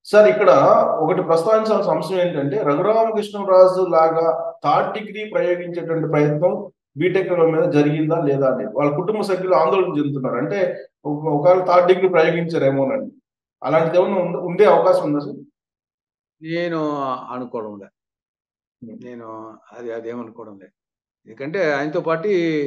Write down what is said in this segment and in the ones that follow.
Sir ఇక్కడ ఒకటి ప్రస్తావించాల్సిన అంశం ఏంటంటే రఘురామకృష్ణరాజు లాగా థర్డ్ డిగ్రీ ప్రయోగించేటువంటి ప్రయత్నం బీటెక్ మీద జరిగిందా లేదా అనేది వాళ్ళ కుటుంబ సభ్యులు ఆందోళన చెందుతున్నారు అంటే ఒక- ఒకవేళ థర్డ్ డిగ్రీ ప్రయోగించారేమోనండి అలాంటిది ఏమైనా ఉంద- ఉండే అవకాశం ఉందా సార్ నేను అనుకోవడం లే Hmm. నేను అది అదేమనుకోవడం లేదు ఎందుకంటే ఆయనతో పాటు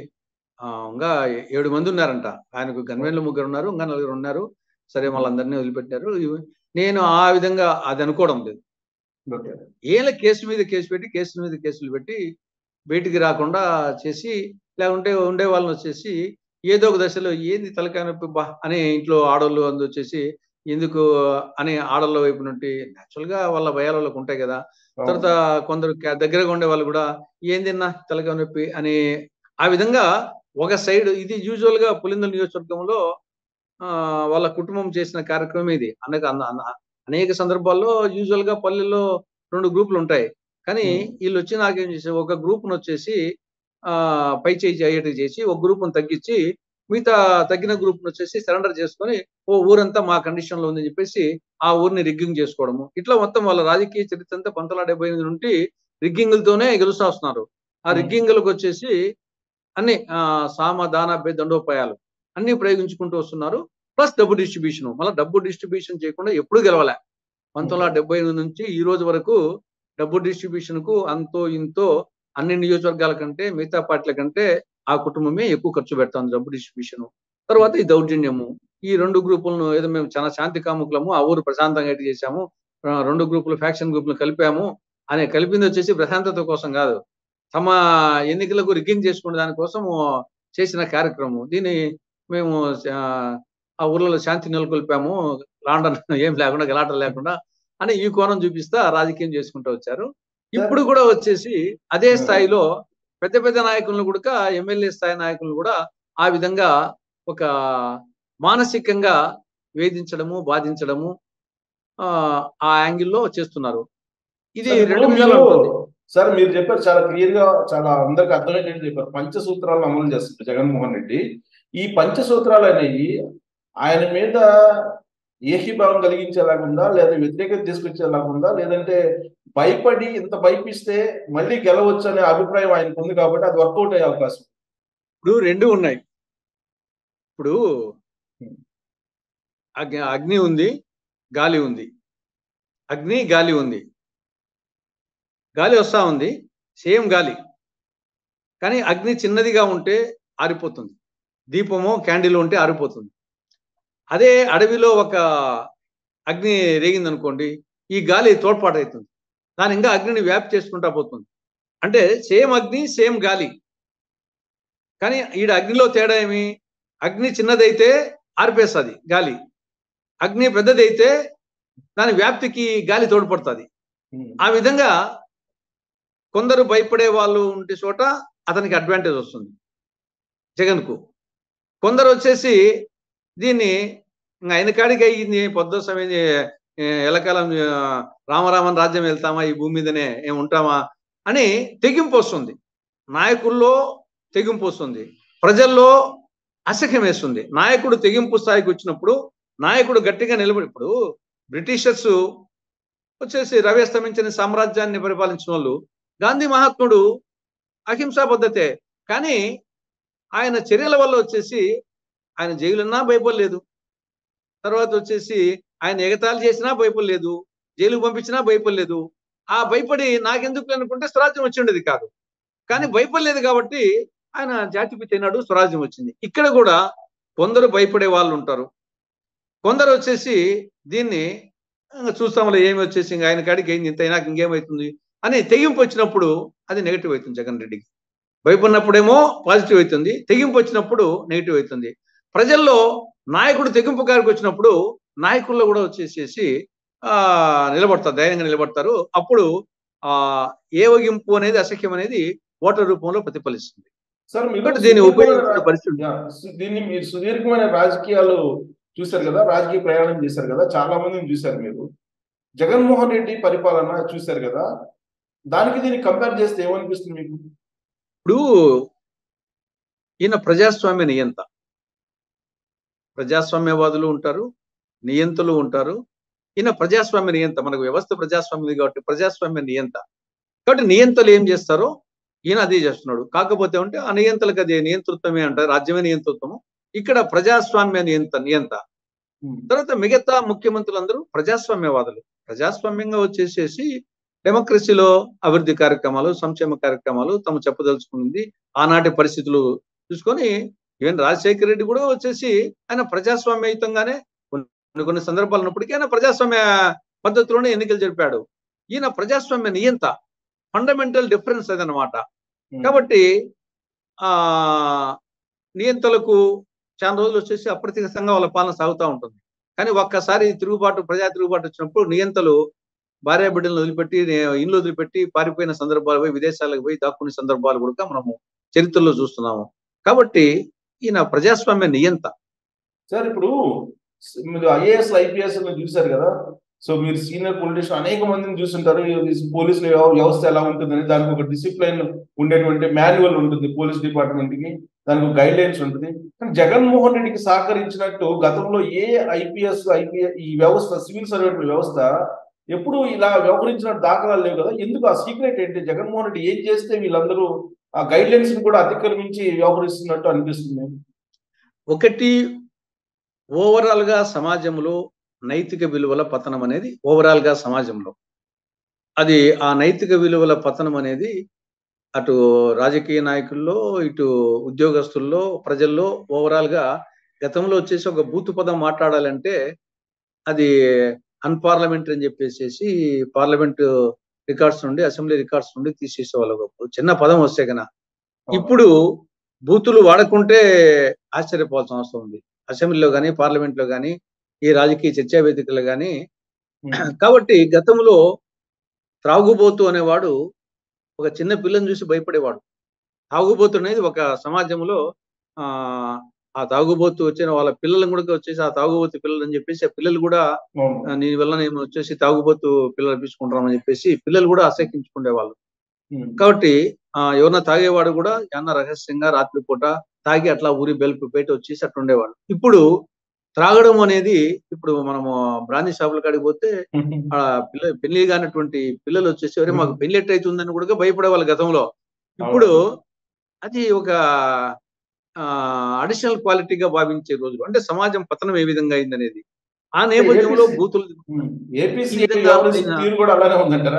ఆ, ఇంకా ఏడు మంది ఉన్నారంట ఆయనకు గన్వేన్లు ముగ్గురు ఉన్నారు ఇంకా నలుగురు ఉన్నారు సరే వాళ్ళందరినీ వదిలిపెట్టారు ఇవి- నేను ఆ విధంగా అది అనుకోవడం లేదు ఓకే ఏళ్ళ కేసు మీద కేసు పెట్టి కేసుల మీద కేసులు పెట్టి బయటికి రాకుండా చేసి లేకుంటే ఉండే వాళ్ళని వచ్చేసి ఏదో ఒక దశలో ఏంది తలకాయ నొప్పి బా అని ఇంట్లో ఆడోళ్ళు అందు వచ్చేసి ఎందుకు అని ఆడోళ్ళ వైపు నుండి natural గా వాళ్ళ భయాలు వాళ్ళకు ఉంటాయి కదా తర్వాత కొందరు క- దగ్గరగా ఉండే వాళ్ళు కూడా ఏందిన్నా తలకాయ నొప్పి అని ఆ విధంగా ఒక సైడ్ ఇది యూజువల్ గా పులిందల నియోజకవర్గంలో ఆ, వాళ్ళ కుటుంబం చేసిన కార్యక్రమం ఇది అనేక అన్న- అన్న- అనేక సందర్భాల్లో యూజువల్ గా పల్లెల్లో రెండు గ్రూపులు ఉంటాయి కానీ Hmm. వీళ్ళు వచ్చి నాకేం చేసి ఒక గ్రూప్ ను వచ్చేసి ఆ పై చేయి అయ్యేటి చేసి ఒక గ్రూప్ ను తగ్గించి మిగతా తగ్గిన గ్రూప్ ను వచ్చేసి సరెండర్ చేసుకొని ఓ ఊరంతా మా కండిషన్ లో ఉందని చెప్పేసి ఆ ఊరిని రిగ్గింగ్ చేసుకోవడము ఇట్లా మొత్తం వాళ్ళ రాజకీయ చరిత్ర అంతా పంతొమ్మిది వందల డెబ్బై ఎనిమిది నుండి రిగ్గింగ్లతోనే గెలుస్తా వస్తున్నారు ఆ Hmm. రిగ్గింగ్లకు వచ్చేసి అన్ని ఆ, సామ దాన బే దండోపాయాలు అన్ని ప్రయోగించుకుంటూ వస్తున్నారు ప్లస్ డబ్బు డిస్ట్రిబ్యూషన్ మళ్ళీ డబ్బు డిస్ట్రిబ్యూషన్ చేయకుండా ఎప్పుడు గెలవలే పంతొమ్మిది వందల డెబ్బై ఎనిమిది నుంచి ఈ రోజు వరకు డబ్బు డిస్ట్రిబ్యూషన్ కు అంతో ఇంతో అన్ని నియోజకవర్గాల కంటే మిగతా పార్టీల కంటే ఆ కుటుంబమే ఎక్కువ ఖర్చు పెడుతుంది డబ్బు డిస్ట్రిబ్యూషన్ తర్వాత ఈ దౌర్జన్యము ఈ రెండు గ్రూపులను ఏదో మేము చాలా శాంతి కాముకులము ఆ ఊరు ప్రశాంతంగా ఎటు చేశాము ఆ, రెండు గ్రూపులు ఫ్యాక్షన్ గ్రూపులు కలిపాము అనే కలిపింది వచ్చేసి ప్రశాంతత కోసం కాదు తమ ఎన్నికలకు రిగ్గింగ్ చేసుకునే దానికోసం చేసిన కార్యక్రమం దీన్ని మేము ఆ, ఆ ఊర్లలో శాంతి నెలకొల్పాము లాండన్ ఏం లేకుండా గలాటలు లేకుండా అని ఈ కోణం చూపిస్తా రాజకీయం చేసుకుంటూ వచ్చారు ఇప్పుడు కూడా వచ్చేసి అదే స్థాయిలో పెద్ద పెద్ద నాయకులను కూడా ఎమ్మెల్యే స్థాయి నాయకులను కూడా ఆ విధంగా ఒక మానసికంగా వేధించడము బాధించడము ఆ ఆ యాంగిల్లో చేస్తున్నారు ఇది సార్, రెండు ఇప్పుడు విషయాలు మీరు- ఉంటుంది సార్ మీరు చెప్పారు చాలా క్లియర్ గా చాలా అందరికి అర్థమయ్యేటట్టు చెప్పారు పంచసూత్రాలను అమలు చేస్తారు జగన్మోహన్ రెడ్డి ఈ పంచసూత్రాలు అనేవి ఆయన మీద ఏకీభావం కలిగించేలాగుందా లేదా వ్యతిరేకత తీసుకొచ్చేలాగుందా లేదంటే భయపడి ఇంత భయపిస్తే మళ్ళీ గెలవచ్చు అనే అభిప్రాయం ఆయనకు ఉంది కాబట్టి అది వర్కౌట్ అయ్యే అవకాశం ఇప్పుడు రెండు ఉన్నాయి ఇప్పుడు అగ్ని అగ్ని ఉంది గాలి ఉంది అగ్ని గాలి ఉంది గాలి వస్తా ఉంది సేమ్ గాలి కానీ అగ్ని చిన్నదిగా ఉంటే ఆరిపోతుంది దీపము క్యాండిల్ ఉంటే ఆరిపోతుంది అదే అడవిలో ఒక అగ్ని రేగింది అనుకోండి ఈ గాలి తోడ్పాటవుతుంది దాని ఇంకా అగ్నిని వ్యాప్తి చేసుకుంటా పోతుంది అంటే సేమ్ అగ్ని సేమ్ గాలి కానీ ఈడ అగ్నిలో తేడా ఏమి అగ్ని చిన్నదైతే ఆరిపేస్తుంది గాలి అగ్ని పెద్దదైతే దాని వ్యాప్తికి గాలి తోడ్పడుతుంది ఆ విధంగా కొందరు భయపడే వాళ్ళు ఉంటే చోట అతనికి అడ్వాంటేజ్ వస్తుంది జగన్కు కొందరు వచ్చేసి దీన్ని ఇంకా ఆయన కాడికి అయ్యింది పొద్దు సమయం ఎలకాలం ఆ, రామరామన్ రాజ్యం వెళ్తామా ఈ భూమి మీదనే ఏం ఉంటామా అని తెగింపు వస్తుంది నాయకుల్లో తెగింపు వస్తుంది ప్రజల్లో అసహ్యం వేస్తుంది నాయకుడు తెగింపు స్థాయికి వచ్చినప్పుడు నాయకుడు గట్టిగా నిలబడి ఇప్పుడు బ్రిటిషర్స్ వచ్చేసి రవి అస్తమించిన సామ్రాజ్యాన్ని పరిపాలించిన వాళ్ళు గాంధీ మహాత్ముడు అహింసా పద్ధతే కానీ ఆయన చర్యల వల్ల వచ్చేసి ఆయన జైలున్నా భయపడలేదు తర్వాత వచ్చేసి ఆయన ఎగతాళి చేసినా భయపడలేదు జైలుకు పంపించినా భయపడలేదు ఆ భయపడి నాకెందుకు అనుకుంటే స్వరాజ్యం వచ్చి ఉండేది కాదు కానీ భయపడలేదు కాబట్టి ఆయన జాతిపిత అయినాడు స్వరాజ్యం వచ్చింది ఇక్కడ కూడా కొందరు భయపడే వాళ్ళు ఉంటారు కొందరు వచ్చేసి దీన్ని "ఇంక చూస్తాంలే ఏమి వచ్చేసి ఇంక ఆయన కాడికి ఏంది ఇంత అయినాక ఇంకేమవుతుంది అని తెగింపు వచ్చినప్పుడు అది నెగిటివ్ అవుతుంది జగన్ రెడ్డికి భయపడినప్పుడేమో పాజిటివ్ అవుతుంది తెగింపు వచ్చినప్పుడు నెగిటివ్ అవుతుంది ప్రజల్లో నాయకుడు తెగింపు కారికి వచ్చినప్పుడు నాయకుల్లో కూడా వచ్చేసేసి ఆ నిలబడతారు ధైర్యంగా నిలబడతారు అప్పుడు ఆ ఏవగింపు అనేది అసఖ్యం అనేది ఓటర్ రూపంలో ప్రతిఫలిస్తుంది సార్ మీరు కాబట్టి దీన్ని ఉపయోగించిన పరిస్థితి యా, సు- దీన్ని మీరు సుదీర్ఘమైన రాజకీయాలు చూశారు కదా రాజకీయ ప్రయాణం చేశారు కదా చాలా మందిని చూశారు మీరు జగన్మోహన్ రెడ్డి పరిపాలన చూశారు కదా దానికి దీన్ని కంపేర్ చేస్తే ఏమనిపిస్తుంది మీకు ఇప్పుడు ఈయన ప్రజాస్వామ్య నియంత ప్రజాస్వామ్యవాదులు ఉంటారు నియంతలు ఉంటారు ఈయన ప్రజాస్వామ్య నియంత మనకు వ్యవస్థ ప్రజాస్వామ్యం కాబట్టి ప్రజాస్వామ్య నియంత కాబట్టి నియంతలు ఏం చేస్తారో ఈయన అదే చేస్తున్నాడు కాకపోతే ఉంటే ఆ నియంతలకు అది నియంతృత్వమే అంటారు రాజ్యమే నియంతృత్వము ఇక్కడ ప్రజాస్వామ్య నియంత నియంత తర్వాత మిగతా ముఖ్యమంత్రులందరూ ప్రజాస్వామ్యవాదులు ప్రజాస్వామ్యంగా వచ్చేసేసి డెమోక్రసీలో అభివృద్ధి కార్యక్రమాలు సంక్షేమ కార్యక్రమాలు తమ చెప్పదలుచుకుంది ఆనాటి పరిస్థితులు చూసుకొని ఈవెన్ రాజశేఖర రెడ్డి కూడా వచ్చేసి ఆయన ప్రజాస్వామ్యయుతంగానే కొన్ని కొన్ని సందర్భాలు ఉన్నప్పటికీ ఆయన ప్రజాస్వామ్య పద్ధతిలోనే ఎన్నికలు జరిపాడు ఈయన ప్రజాస్వామ్య నియంత ఫండమెంటల్ డిఫరెన్స్ అదనమాట కాబట్టి ఆ నియంతలకు చాలా రోజులు వచ్చేసి అప్రతిహతంగా వాళ్ళ పాలన సాగుతూ ఉంటుంది కానీ ఒక్కసారి తిరుగుబాటు ప్రజా తిరుగుబాటు వచ్చినప్పుడు నియంతలు భార్య బిడ్డలను వదిలిపెట్టి ఇల్లు వదిలిపెట్టి పారిపోయిన సందర్భాలు పోయి విదేశాలకు పోయి దాక్కునే సందర్భాలు కూడా మనము చరిత్రలో చూస్తున్నాము కాబట్టి ఈయన ప్రజాస్వామ్య నియంత సార్ ఇప్పుడు మీరు ఐఏఎస్ ఐపీఎస్ చూసారు కదా సో మీరు సీనియర్ పొలిటీషియన్ అనేక మందిని చూస్తుంటారు పోలీసుల వ్యవస్థ ఎలా ఉంటుందని దానికి ఒక డిసిప్లైన్ ఉండేటువంటి మాన్యువల్ ఉంటుంది పోలీస్ డిపార్ట్మెంట్ కి దానికి ఒక గైడ్ లైన్స్ ఉంటుంది కానీ జగన్మోహన్ రెడ్డికి సహకరించినట్టు గతంలో ఏ ఐపీఎస్ ఐపీఎస్ ఈ వ్యవస్థ సివిల్ సర్వెంట్ వ్యవస్థ ఎప్పుడు ఇలా వ్యవహరించిన దాఖలాలు లేవు కదా ఎందుకు ఆ సీక్రెట్ ఏంటి జగన్మోహన్ రెడ్డి ఏం చేస్తే వీళ్ళందరూ ఆ గైడ్ లైన్స్ ని కూడా అతిక్రమించి వ్యవహరిస్తున్నట్టు అనిపిస్తుంది ఒకటి ఓవరాల్ గా సమాజంలో నైతిక విలువల పతనం అనేది ఓవరాల్ గా సమాజంలో అది ఆ నైతిక విలువల పతనం అనేది అటు రాజకీయ నాయకుల్లో ఇటు ఉద్యోగస్తుల్లో ప్రజల్లో ఓవరాల్ గా గతంలో వచ్చేసి ఒక బూతు పదం మాట్లాడాలంటే అది అన్పార్లమెంటరీ అని చెప్పేసి పార్లమెంట్ రికార్డ్స్ నుండి అసెంబ్లీ రికార్డ్స్ నుండి తీసేసే వాళ్ళు చిన్న పదం వస్తే కన్నా ఇప్పుడు బూతులు వాడకుంటే ఆశ్చర్యపోవాల్సిన అవసరం ఉంది అసెంబ్లీలో కానీ పార్లమెంట్ లో కానీ ఈ రాజకీయ చర్చా వేదికలు కానీ కాబట్టి గతంలో త్రాగుబోతు అనేవాడు ఒక చిన్న పిల్లని చూసి భయపడేవాడు తాగుబోతు అనేది ఒక సమాజంలో ఆ ఆ తాగుబోతు వచ్చిన వాళ్ళ పిల్లలను కూడా వచ్చేసి ఆ తాగుబోతు పిల్లలు అని చెప్పేసి ఆ పిల్లలు కూడా నీ వల్ల నేను వచ్చేసి తాగుబోతు పిల్లలు అనిపించుకుంటామని చెప్పేసి పిల్లలు కూడా అసహించుకునేవాళ్ళు కాబట్టి ఆ ఎవరన్నా తాగేవాడు కూడా ఏమన్నా రహస్యంగా రాత్రిపూట తాగి అట్లా ఊరి బెల్పు పెట్టి వచ్చేసి అట్లా ఉండేవాడు ఇప్పుడు త్రాగడం అనేది ఇప్పుడు మనము బ్రాంతి షాపుల కాడికి పోతే ఆ పిల్ల పెళ్లి కానటువంటి పిల్లలు వచ్చేసి ఎవరే మాకు పెళ్లి ఎట్టయితుందని కూడా భయపడేవాళ్ళు గతంలో ఇప్పుడు అది ఒక అడిషనల్ క్వాలిటీగా భావించే రోజులు అంటే సమాజం పతనం ఏ విధంగా అయింది అనేది ఆ నేపథ్యంలో బూతులు తీరు కూడా అలానే ఉందంటారా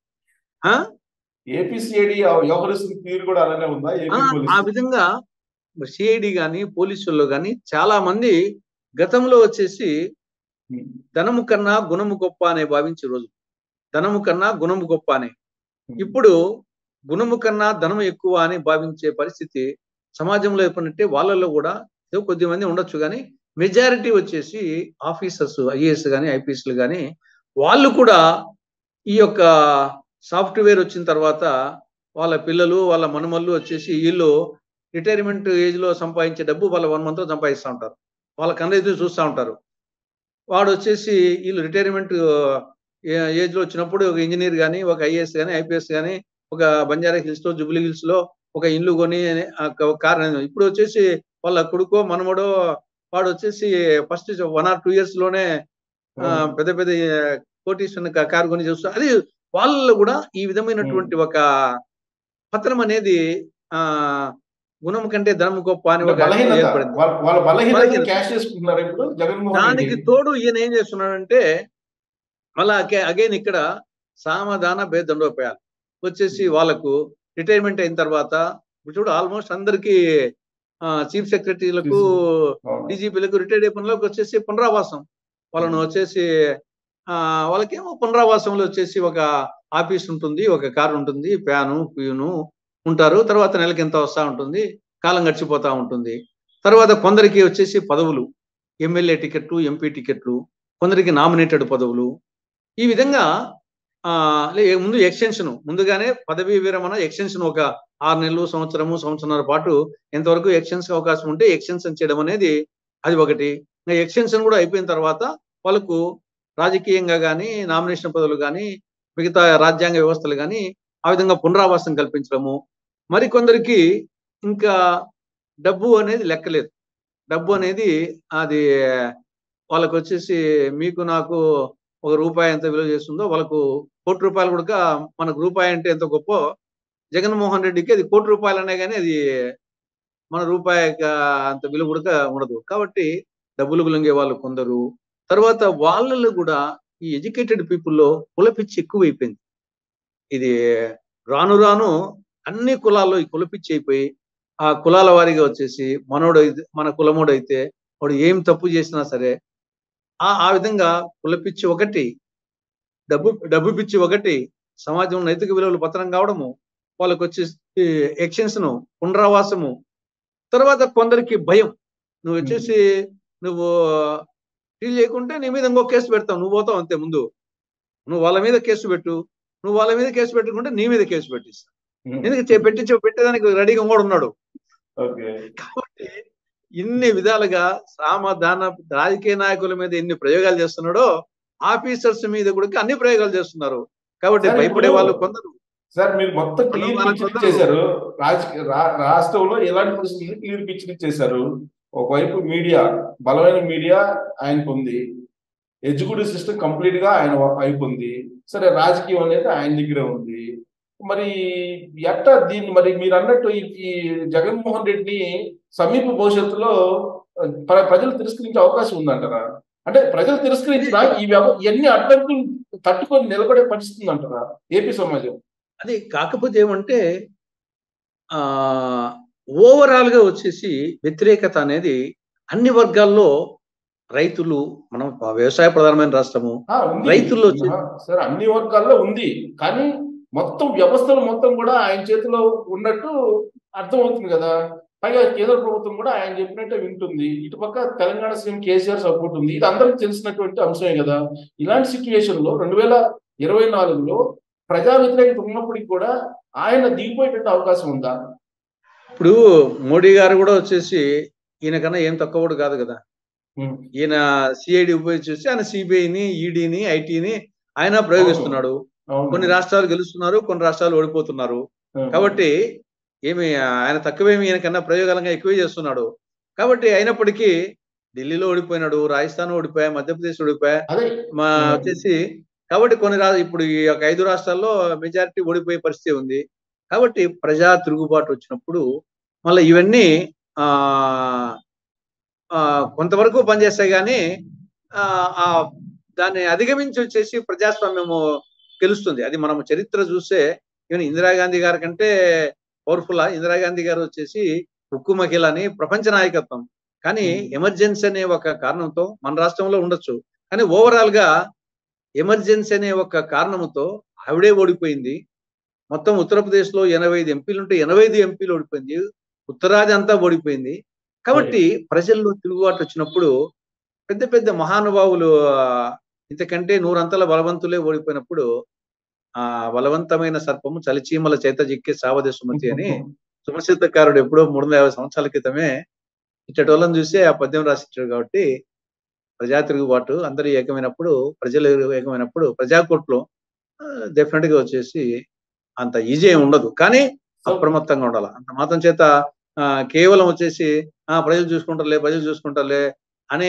ఏపీసీఐడి వ్యవహరిస్తున్న తీరు కూడా అలానే ఉందా ఆ విధంగా సిఐడి గాని పోలీసుల్లో గాని చాలా మంది గతంలో వచ్చేసి ధనము కన్నా గుణము గొప్ప అనే భావించే రోజు ధనము కన్నా గుణము గొప్ప అనే ఇప్పుడు గుణము కన్నా ధనము ఎక్కువ అని భావించే పరిస్థితి సమాజంలో ఏర్పడినట్టే వాళ్ళల్లో కూడా ఏదో కొద్ది మంది ఉండొచ్చు కానీ మెజారిటీ వచ్చేసి ఆఫీసర్స్ ఐఏఎస్ కానీ ఐపీఎస్లు కానీ వాళ్ళు కూడా ఈ యొక్క సాఫ్ట్వేర్ వచ్చిన తర్వాత వాళ్ళ పిల్లలు వాళ్ళ మనుమళ్ళు వచ్చేసి వీళ్ళు రిటైర్మెంట్ ఏజ్ లో సంపాదించే డబ్బు వాళ్ళ వన్ మంత్ లో సంపాదిస్తూ ఉంటారు వాళ్ళ కన్నా ఎదురు చూస్తూ ఉంటారు వాడు వచ్చేసి వీళ్ళు రిటైర్మెంట్ ఏజ్ లో వచ్చినప్పుడు ఒక ఇంజనీర్ కానీ ఒక ఐఏఎస్ కానీ ఐపీఎస్ కానీ ఒక బంజారా హిల్స్ లో జుబ్లీ హిల్స్ లో ఒక ఇల్లు కొని కార్ ఇప్పుడు వచ్చేసి వాళ్ళ కొడుకో మనమడో వాడు వచ్చేసి first one or two years లోనే పెద్ద పెద్ద కోటీశ్వర కార్ కొని చూస్తారు అది వాళ్ళలో కూడా ఈ విధమైనటువంటి ఒక పత్రం అనేది ఆ గుణం కంటే ధనం గొప్ప అని ఒక దానికి తోడు ఈయన ఏం చేస్తున్నాడంటే మళ్ళా అగైన్ ఇక్కడ సామధాన భేదండోపాయాలు వచ్చేసి వాళ్ళకు రిటైర్మెంట్ అయిన తర్వాత చూడు ఆల్మోస్ట్ అందరికి చీఫ్ సెక్రటరీలకు డీజీపీలకు రిటైర్డ్ అయిపోయిన వచ్చేసి పునరావాసం వాళ్ళను వచ్చేసి ఆ వాళ్ళకేమో పునరావాసంలో వచ్చేసి ఒక ఆఫీస్ ఉంటుంది ఒక కార్ ఉంటుంది ప్యాను ప్యూను ఉంటారు తర్వాత నెలకి ఎంత వస్తూ ఉంటుంది కాలం గడిచిపోతూ ఉంటుంది తర్వాత కొందరికి వచ్చేసి పదవులు ఎమ్మెల్యే టికెట్లు ఎంపీ టికెట్లు కొందరికి నామినేటెడ్ పదవులు ఈ విధంగా ఆ ముందు ఎక్స్టెన్షన్ ముందుగానే పదవీ విరమణ ఎక్స్టెన్షన్ ఒక ఆరు నెలలు సంవత్సరము సంవత్సరాల పాటు ఎంతవరకు ఎక్స్టెన్షన్ అవకాశం ఉంటే ఎక్స్టెన్షన్ చేయడం అనేది అది ఒకటి ఎక్స్టెన్షన్ కూడా అయిపోయిన తర్వాత వాళ్ళకు రాజకీయంగా కానీ నామినేషన్ పదవులు కానీ మిగతా రాజ్యాంగ వ్యవస్థలు కానీ ఆ విధంగా పునరావాసం కల్పించడము మరికొందరికి ఇంకా డబ్బు అనేది లెక్కలేదు డబ్బు అనేది అది వాళ్ళకు వచ్చేసి మీకు నాకు ఒక రూపాయి ఎంత విలువ చేస్తుందో వాళ్ళకు కోటి రూపాయలు కూడా మనకు రూపాయి అంటే ఎంత గొప్ప జగన్మోహన్ రెడ్డికి అది కోటి రూపాయలు అనే కానీ అది మన రూపాయి అంత విలువ కూడా ఉండదు కాబట్టి డబ్బులు గులంగే వాళ్ళు కొందరు తర్వాత వాళ్ళలో కూడా ఈ ఎడ్యుకేటెడ్ పీపుల్లో కులపిచ్చి ఎక్కువైపోయింది ఇది రాను రాను అన్ని కులాల్లో ఈ కులపిచ్చి అయిపోయి ఆ కులాల వారిగా వచ్చేసి మనోడు మన కులమోడు అయితే వాడు ఏం తప్పు చేసినా సరే ఆ ఆ విధంగా కులపిచ్చి ఒకటి డబ్బు డబ్బు పిచ్చి ఒకటి సమాజం నైతిక విలువలు పతనం కావడము వాళ్ళకి వచ్చి ఎక్షన్స్ ను పునరావాసము తర్వాత కొందరికి భయం నువ్వు వచ్చేసి నువ్వు ఫీల్ చేయకుంటే నీ మీద ఇంకో కేసు పెడతావు నువ్వు పోతావు అంతే ముందు నువ్వు వాళ్ళ మీద కేసు పెట్టు నువ్వు వాళ్ళ మీద కేసు పెట్టుకుంటే నీ మీద కేసు పెట్టిస్తా ఎందుకు పెట్టి పెట్టేదానికి రెడీగా కూడా ఉన్నాడు కాబట్టి ఇన్ని విధాలుగా సామధాన రాజకీయ నాయకుల మీద ఎన్ని ప్రయోగాలు చేస్తున్నాడో ఆఫీసర్స్ మీద కూడా అన్ని ప్రయోగాలు చేస్తున్నారు కాబట్టి భయపడే వాళ్ళు కొందరు సార్ మీరు మొత్తం క్లియర్ పిక్చర్ చేశారు రాజకీయ రాష్ట్రంలో ఎలాంటి పరిస్థితులు క్లియర్ పిక్చర్ ఇచ్చేశారు ఒకవైపు మీడియా బలమైన మీడియా ఆయనకు ఉంది ఎడ్యుకేటివ్ సిస్టమ్ కంప్లీట్ గా ఆయన అయిపోయింది సరే రాజకీయం అనేది ఆయన దగ్గరే ఉంది మరి ఎట్ట దీన్ని మరి మీరు అన్నట్టు ఈ జగన్మోహన్ రెడ్డిని సమీప భవిష్యత్తులో ప్రజలు తిరస్కరించే అవకాశం ఉందంటారా అంటే ప్రజలు తిరస్కరించిన ఈ ఇవన్నీ అడ్డంకులు తట్టుకొని నిలబడే పరిస్థితి అంటారా ఏపీ సమాజం అది కాకపోతే ఏమంటే ఆ ఓవరాల్ గా వచ్చేసి వ్యతిరేకత అనేది అన్ని వర్గాల్లో రైతులు మనం వ్యవసాయ ప్రధానమైన రాష్ట్రము రైతుల్లో సార్ అన్ని వర్గాల్లో ఉంది కానీ మొత్తం వ్యవస్థలు మొత్తం కూడా ఆయన చేతిలో ఉన్నట్టు అర్థమవుతుంది కదా పైగా కేంద్ర ప్రభుత్వం కూడా ఆయన చెప్పినట్టే వింటుంది ఇటుపక్క తెలంగాణ సీఎం కేసీఆర్ సపోర్ట్ ఉంది ఇది అందరికి తెలిసినటువంటి అంశమే కదా ఇలాంటి సిచ్యువేషన్ లో రెండు వేల ఇరవై నాలుగులో ప్రజా వ్యతిరేకత ఉన్నప్పటికీ కూడా ఆయన దిగిపోయేటట్టు అవకాశం ఉందా ఇప్పుడు మోడీ గారు కూడా వచ్చేసి ఈయన కన్నా ఏం తక్కువ కూడా కాదు కదా ఈయన సిఐడి ఉపయోగించేసి ఆయన సిబిఐని ఈడీని ఐటీని ఆయన ప్రయోగిస్తున్నాడు కొన్ని రాష్ట్రాలు గెలుస్తున్నారు కొన్ని రాష్ట్రాలు ఓడిపోతున్నారు కాబట్టి ఏమి ఆయన తక్కువేమి ఈయనకన్నా ప్రయోగాలంగా ఎక్కువే చేస్తున్నాడు కాబట్టి అయినప్పటికీ ఢిల్లీలో ఓడిపోయినాడు రాజస్థాన్ ఓడిపోయా మధ్యప్రదేశ్ ఓడిపోయా మా వచ్చేసి కాబట్టి కొన్ని రా ఇప్పుడు ఈ యొక్క ఐదు రాష్ట్రాల్లో మెజారిటీ ఓడిపోయే పరిస్థితి ఉంది కాబట్టి ప్రజా తిరుగుబాటు వచ్చినప్పుడు మళ్ళీ ఇవన్నీ ఆ కొంతవరకు పనిచేస్తాయి కానీ ఆ దాన్ని అధిగమించి వచ్చేసి ప్రజాస్వామ్యము గెలుస్తుంది అది మనం చరిత్ర చూస్తే ఈవెన్ ఇందిరాగాంధీ గారి కంటే పవర్ఫుల్ ఇందిరాగాంధీ గారు వచ్చేసి ఉక్కు మహిళ అని ప్రపంచ నాయకత్వం కానీ ఎమర్జెన్సీ అనే ఒక కారణంతో మన రాష్ట్రంలో ఉండొచ్చు కానీ ఓవరాల్ గా ఎమర్జెన్సీ అనే ఒక కారణంతో ఆవిడే ఓడిపోయింది మొత్తం ఉత్తరప్రదేశ్ లో ఎనభై ఐదు ఎంపీలు ఉంటే ఎనభై ఐదు ఎంపీలు ఓడిపోయింది ఉత్తరాది అంతా ఓడిపోయింది కాబట్టి ప్రజల్లో తిరుగుబాటు వచ్చినప్పుడు పెద్ద పెద్ద మహానుభావులు ఇంతకంటే నూరంతల బలవంతులే ఓడిపోయినప్పుడు ఆ బలవంతమైన సర్పము చలిచీమల చేత జిక్కే సావదే సుమతి అని సుమసిద్ధకారుడు ఎప్పుడో మూడు వందల యాభై సంవత్సరాల క్రితమే ఇచ్చటోళ్ళని చూసి ఆ పద్యం రాసిచ్చాడు కాబట్టి ప్రజా తిరుగుబాటు అందరూ ఏకమైనప్పుడు ప్రజలు ఏకమైనప్పుడు ప్రజాకోట్లో డెఫినెట్ గా వచ్చేసి అంత ఈజీ ఉండదు కానీ అప్రమత్తంగా ఉండాలి అంత మాత్రం చేత కేవలం వచ్చేసి ఆ ప్రజలు చూసుకుంటారులే ప్రజలు చూసుకుంటారులే అనే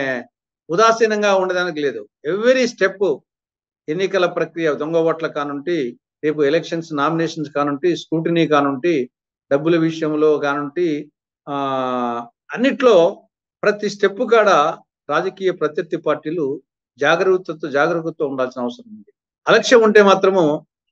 ఉదాసీనంగా ఉండడానికి లేదు ఎవ్రీ స్టెప్ ఎన్నికల ప్రక్రియ దొంగ ఓట్ల కానుంటి రేపు ఎలక్షన్స్ నామినేషన్స్ కానుంటి స్క్రూటినీ కానుంటి డబ్బుల విషయంలో కానుంటి ఆ అన్నిట్లో ప్రతి స్టెప్ కాడ రాజకీయ ప్రత్యర్థి పార్టీలు జాగ్రత్తతో జాగ్రత్తతో ఉండాల్సిన అవసరం ఉంది అలక్ష్యం ఉంటే మాత్రము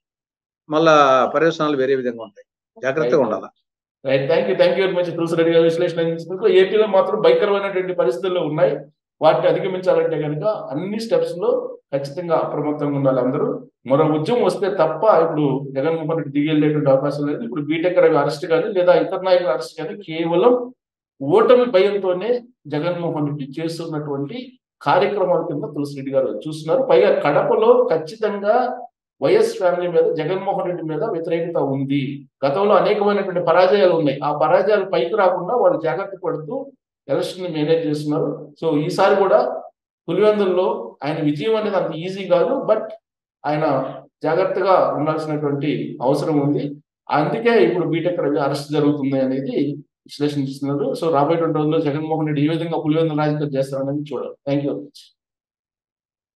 మళ్ళా పర్యవసనాలు వేరే విధంగా ఉంటాయి జాగ్రత్తగా ఉండాలి right thank you thank you very much Tulasireddy garu విశ్లేషణ ఏపీలో మాత్రం భయంకరమైనటువంటి పరిస్థితుల్లో ఉన్నాయి వాటిని అధిగమించాలంటే కనుక అన్ని స్టెప్స్ లో ఖచ్చితంగా అప్రమత్తంగా ఉండాలి అందరూ మరో ఉద్యమం వస్తే తప్ప ఇప్పుడు జగన్మోహన్ రెడ్డి దిగి వెళ్ళేటువంటి అవకాశం లేదు ఇప్పుడు బీటెక్ రవి అరెస్ట్ కానీ లేదా ఇతర నాయకుల అరెస్ట్ కానీ కేవలం ఓటమి భయంతోనే జగన్మోహన్ రెడ్డి చేస్తున్నటువంటి కార్యక్రమాల కింద తులసిరెడ్డి గారు చూస్తున్నారు పైగా కడపలో ఖచ్చితంగా వైఎస్ ఫ్యామిలీ మీద జగన్మోహన్ రెడ్డి మీద వ్యతిరేకత ఉంది గతంలో అనేకమైనటువంటి పరాజయాలు ఉన్నాయి ఆ పరాజయాలు పైకి రాకుండా వాళ్ళు జాగ్రత్త పడుతూ ఎలక్షన్ ని మేనేజ్ చేస్తున్నారు సో ఈసారి కూడా పులివెందుల్లో ఆయన విజయం అనేది అంత ఈజీ కాదు బట్ ఆయన జాగ్రత్తగా ఉండాల్సినటువంటి అవసరం ఉంది అందుకే ఇప్పుడు బీటెక్ రవి అరెస్ట్ జరుగుతుంది అనేది విశ్లేషిస్తున్నారు సో రాబోయేటువంటి రోజుల్లో జగన్మోహన్ రెడ్డి ఏ విధంగా పులివెందుల రాజకీయాలు చేస్తారనేది చూడాలి థ్యాంక్ యూ